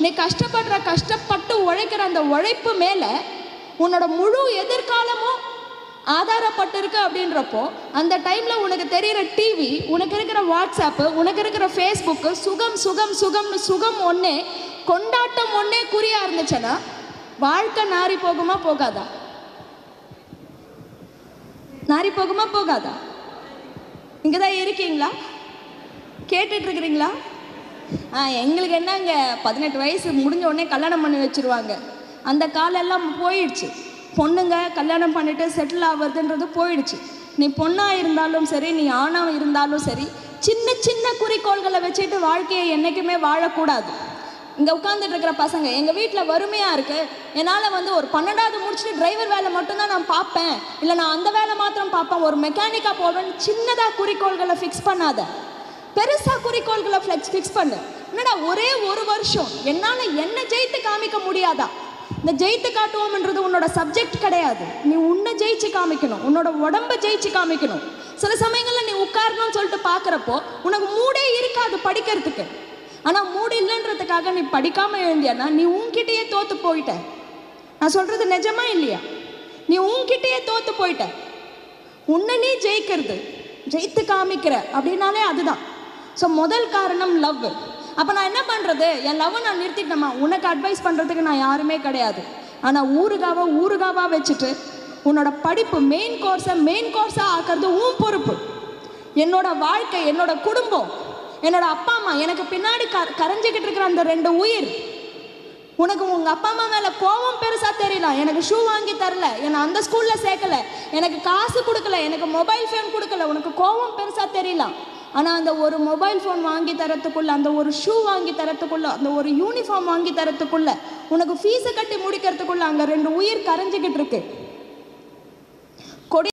நீ கஷ்டப்படுற கஷ்டப்பட்டு உழைக்கிற அந்த உழைப்பு மேலே உன்னோட முழு எதிர்காலமும் ஆதாரப்பட்டிருக்கு அப்படின்றப்போ அந்த டைமில் உனக்கு தெரிகிற டிவி உனக்கு இருக்கிற வாட்ஸ்அப்பு உனக்கு இருக்கிற ஃபேஸ்புக்கு சுகம் சுகம் சுகம்னு சுகம் ஒன்றே கொண்டாட்டம் ஒன்றே குறியா இருந்துச்சுன்னா வாழ்க்கை நாரி போகுமா போகாதா நாரி போகுமா போகாதா இங்கே தான் இருக்கீங்களா கேட்டுட்டு இருக்கிறீங்களா ஆ எங்களுக்கு என்னங்க பதினெட்டு வயசு முடிஞ்ச உடனே கல்யாணம் பண்ணி வச்சிருவாங்க அந்த காலெல்லாம் போயிடுச்சு பொண்ணுங்க கல்யாணம் பண்ணிட்டு செட்டில் ஆகுறதுன்றது போயிடுச்சு நீ பொண்ணாக இருந்தாலும் சரி நீ ஆணாக இருந்தாலும் சரி சின்ன சின்ன குறிக்கோள்களை வச்சுட்டு வாழ்க்கையை என்றைக்குமே வாழக்கூடாது இங்கே உட்காந்துட்டு இருக்கிற பசங்க எங்கள் வீட்டில் வறுமையாக இருக்கு என்னால் வந்து ஒரு பன்னெண்டாவது முடிச்சுட்டு டிரைவர் வேலை மட்டும்தான் நான் பார்ப்பேன் இல்லை நான் அந்த வேலை மாத்திரம் பார்ப்பேன் ஒரு மெக்கானிக்காக போவேன் சின்னதாக குறிக்கோள்களை ஃபிக்ஸ் பண்ணாத பெருசா குறிக்கோள்களை ஃபிளெக்ஸ் ஃபிக்ஸ் பண்ணு என்னடா ஒரே ஒரு வருஷம் என்னால் என்ன ஜெயித்து காமிக்க முடியாதா இந்த ஜெயித்து காட்டுவோம்ன்றது உன்னோட சப்ஜெக்ட் கிடையாது நீ உன்னை ஜெயிச்சு காமிக்கணும் உன்னோட உடம்ப ஜெயிச்சு காமிக்கணும் சில சமயங்களில் நீ உட்காரணும்னு சொல்லிட்டு பார்க்குறப்போ உனக்கு மூடே இருக்காது படிக்கிறதுக்கு ஆனால் மூடு இல்லைன்றதுக்காக நீ படிக்காமல் எழுந்தியானா நீ உன்கிட்டயே தோத்து போயிட்ட நான் சொல்கிறது நிஜமா இல்லையா நீ உன்கிட்டயே தோத்து போயிட்ட உன்னை நீ ஜெயிக்கிறது ஜெயித்து காமிக்கிற அப்படின்னாலே அதுதான் ஸோ முதல் காரணம் லவ் அப்போ நான் என்ன பண்ணுறது என் லவ்வை நான் நிறுத்திட்டேமா உனக்கு அட்வைஸ் பண்ணுறதுக்கு நான் யாருமே கிடையாது ஆனால் ஊறுகாவை ஊறுகாவாக வச்சுட்டு உன்னோட படிப்பு மெயின் கோர்ஸை மெயின் கோர்ஸாக ஆக்கிறது உன் பொறுப்பு என்னோட வாழ்க்கை என்னோட குடும்பம் என்னோட அப்பா அம்மா எனக்கு பின்னாடி க கரைஞ்சிக்கிட்டு இருக்கிற அந்த ரெண்டு உயிர் உனக்கு உங்க அப்பா அம்மா மேல கோவம் பெருசா தெரியலாம் எனக்கு ஷூ வாங்கி தரல என்னை அந்த ஸ்கூல்ல சேர்க்கல எனக்கு காசு கொடுக்கல எனக்கு மொபைல் ஃபோன் கொடுக்கல உனக்கு கோவம் பெருசா தெரியலாம் ஆனா அந்த ஒரு மொபைல் ஃபோன் வாங்கி தரத்துக்குள்ள அந்த ஒரு ஷூ வாங்கி தரத்துக்குள்ள அந்த ஒரு யூனிஃபார்ம் வாங்கி தரத்துக்குள்ள உனக்கு ஃபீஸை கட்டி முடிக்கிறதுக்குள்ள அங்க ரெண்டு உயிர் கரைஞ்சிக்கிட்டு இருக்கு